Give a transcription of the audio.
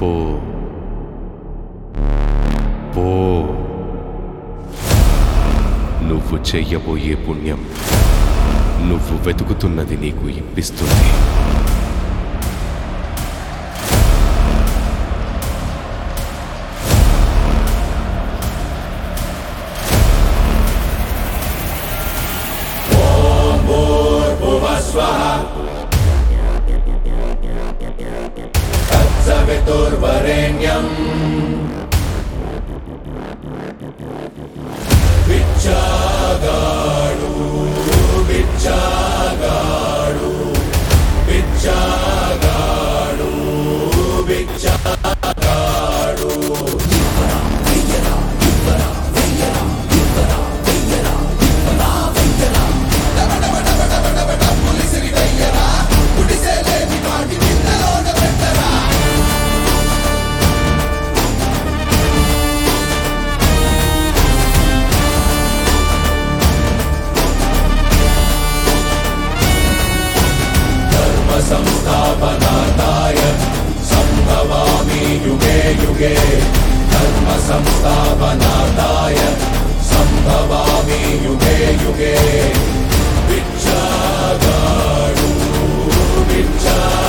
పో పో నువ్వు చెయ్యబోయే పుణ్యం నువ్వు వెతుకుతున్నది నీకు ఇప్పిస్తుంది సవితుర్వరేణ్యం బిచ్చాగాడు బిచ్చాగాడు బిచ్చాగాడు బిచ్చాగాడు धर्म संस्थापनार्थाय सम्भवामि युगे युगे धर्म संस्थापनार्थाय सम्भवामि युगे युगे बिच्छागाडु बिच्छा